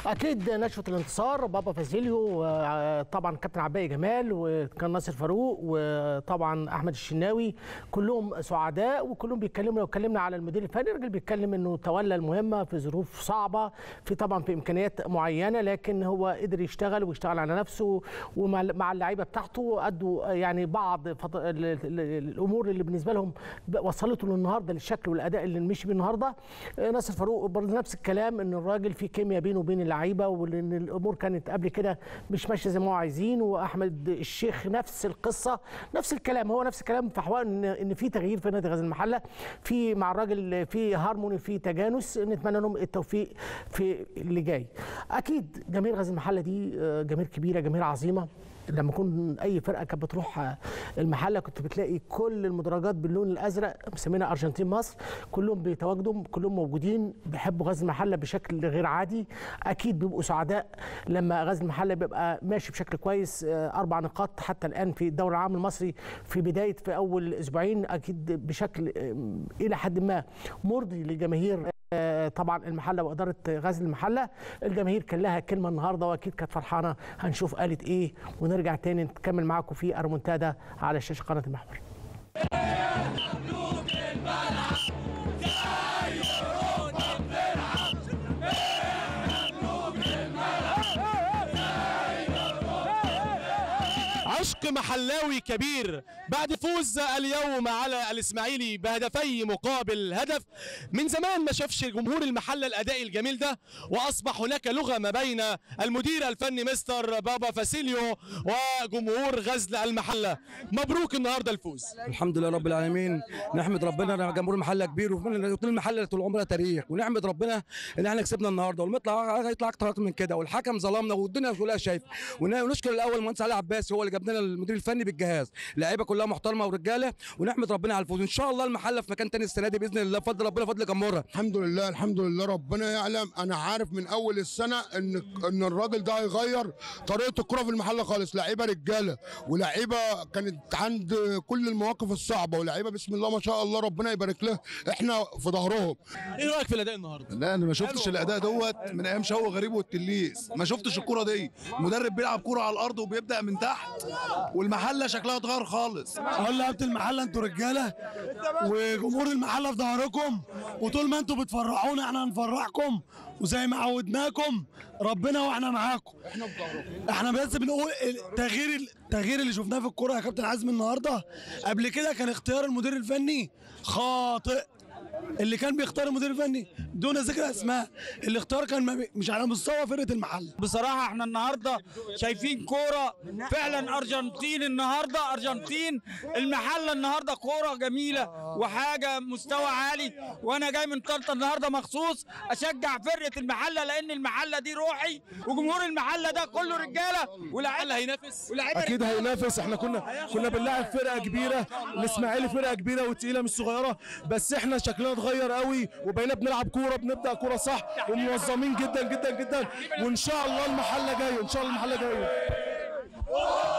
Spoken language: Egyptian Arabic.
اكيد نشوه الانتصار بابا فازيليو آه، طبعا كابتن عباقي جمال وكان ناصر فاروق وطبعا احمد الشناوي كلهم سعداء وكلهم بيتكلموا لو اتكلمنا على المدير الفني الراجل بيتكلم انه تولى المهمه في ظروف صعبه في طبعا في امكانيات معينه لكن هو قدر يشتغل ويشتغل على نفسه ومع مع اللعيبه بتاعته ادوا يعني بعض فط- ال- ال- الامور اللي بالنسبه لهم وصلته للنهارده للشكل والاداء اللي مشي بيه النهارده آه، ناصر فاروق برضه نفس الكلام ان الراجل في كيمياء بينه وبين اللعيبه وان الامور كانت قبل كده مش ماشيه زي ما هو عايزين واحمد الشيخ نفس القصه نفس الكلام هو نفس الكلام في حوار ان ان في تغيير في نادي غزل المحله في مع الراجل في هارموني في تجانس نتمنى لهم التوفيق في اللي جاي اكيد جماهير غزل المحله دي آه، جماهير كبيره جماهير عظيمه لما كون اي فرقه كانت بتروح المحله كنت بتلاقي كل المدرجات باللون الازرق مسمينها ارجنتين مصر كلهم بيتواجدوا كلهم موجودين بيحبوا غزل المحله بشكل غير عادي اكيد بيبقوا سعداء لما غزل المحله بيبقى ماشي بشكل كويس آه، اربع نقاط حتى الان في الدوري العام المصري في بدايه في اول اسبوعين اكيد بشكل آه، الى حد ما مرضي لجماهير آه، طبعا المحله واداره غزل المحله الجماهير كان لها كلمه النهارده واكيد كانت فرحانه هنشوف قالت ايه ونرجع تاني نكمل معاكم في ارمونتادا على شاشه قناه المحور عشق محلاوي كبير بعد فوز اليوم على الاسماعيلي بهدفي مقابل هدف من زمان ما شافش جمهور المحله الاداء الجميل ده واصبح هناك لغه ما بين المدير الفني مستر بابا فاسيليو وجمهور غزل المحله مبروك النهارده الفوز الحمد لله رب العالمين نحمد ربنا ان جمهور المحله كبير وطول المحله طول عمرها تاريخ ونحمد ربنا ان احنا كسبنا النهارده ونطلع هيطلع اكتر من كده والحكم ظلمنا والدنيا كلها شايفه ونشكر الاول المهندس علي عباس هو اللي جاب لنا المدير الفني بالجهاز اللعيبه كلها محترمه ورجاله ونحمد ربنا على الفوز ان شاء الله المحله في مكان تاني السنه دي باذن الله بفضل ربنا فضل جمهورها الحمد لله الحمد لله ربنا يعلم انا عارف من اول السنه ان ان الراجل ده هيغير طريقه الكره في المحله خالص لعيبه رجاله ولعيبه كانت عند كل المواقف الصعبه ولعيبه بسم الله ما شاء الله ربنا يبارك لها احنا في ظهرهم ايه رايك في الاداء النهارده لا انا ما شفتش الاداء دوت من ايام شوقي غريب والتليس ما شفتش الكره دي مدرب بيلعب كره على الارض وبيبدا من تحت والمحله شكلها اتغير خالص اقول لعيبه المحله انتوا رجاله وجمهور المحله في ظهركم وطول ما انتوا بتفرحونا احنا هنفرحكم وزي ما عودناكم ربنا واحنا معاكم احنا في ظهركم احنا بس بنقول التغيير التغيير اللي شفناه في الكوره يا كابتن عزمي النهارده قبل كده كان اختيار المدير الفني خاطئ اللي كان بيختار المدير الفني دون ذكر اسماء الاختيار كان ما بي- مش على مستوى فرقه المحله بصراحة احنا النهاردة شايفين كورة فعلا أرجنتين النهاردة أرجنتين المحلة النهاردة كورة جميلة وحاجة مستوى عالي وأنا جاي من طنطا النهاردة مخصوص أشجع فرقة المحلة لأن المحلة دي روحي وجمهور المحلة ده كله رجالة ولاعيبة هينافس ولاعيبة اكيد هينافس احنا كنا كنا بنلاعب فرقه كبيره الاسماعيلي فرقه كبيره وتقيله مش صغيره بس احنا شكلنا اتغير قوي وبقينا بنلعب كوره بنبدا كوره صح ومنظمين جدا جدا جدا وان شاء الله المحله جايه ان شاء الله المحله جايه